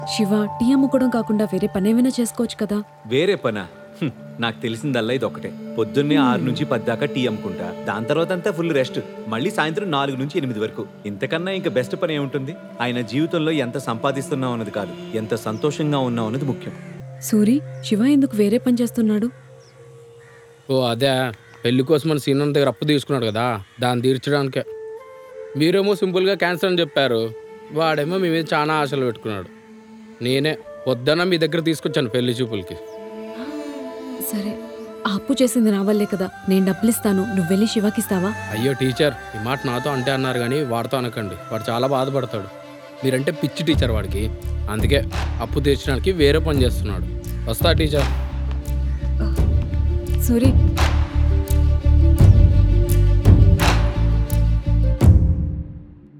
Shiva tea అమ్ముకోవడం కాకుండా వేరే పని ఏమైనా చేసుకోవచ్చు కదా వేరే పనా హ్మ్, నాకు తెలిసిందల్లా ఇది ఒకటే పొద్దున్నే ఆరు నుంచి పది దాకా టీ అమ్ముకుంటా దాని తర్వాత అంతా ఫుల్ రెస్ట్ మళ్ళీ సాయంత్రం నాలుగు నుంచి ఎనిమిది వరకు ఇంతకన్నా ఇంకా బెస్ట్ పని ఏముంటుంది ఆయన జీవితంలో ఎంత సంపాదిస్తున్నాం అన్నది కాదు ఎంత సంతోషంగా ఉన్నాం అన్నది ముఖ్యం సూరి శివ ఎందుకు వేరే పని చేస్తున్నాడు ఓ అదే పెళ్లి కోసం మన సీనియర్ దగ్గర అప్పు తీసుకున్నాడు కదా దాన్ని తీర్చడానికే మీరేమో సింపుల్గా క్యాన్సర్ అని చెప్పారు వాడేమో మీ మీద చాలా ఆశలు పెట్టుకున్నాడు నేనే పొద్దున్న మీ దగ్గర తీసుకొచ్చాను పెళ్లి చూపులకి సరే ఆ అప్పు చేసింది నా వల్లే కదా నేను డబ్బులు ఇస్తాను నువ్వు వెళ్ళి శివకి ఇస్తావా అయ్యో టీచర్ ఈ మాట నాతో అంటే అన్నారు కానీ వాడితో అనకండి వాడు చాలా బాధపడతాడు మీరంటే పిచ్చి టీచర్ వాడికి అందుకే అప్పు తీర్చడానికి వేరే పని చేస్తున్నాడు వస్తా టీచర్ సూరి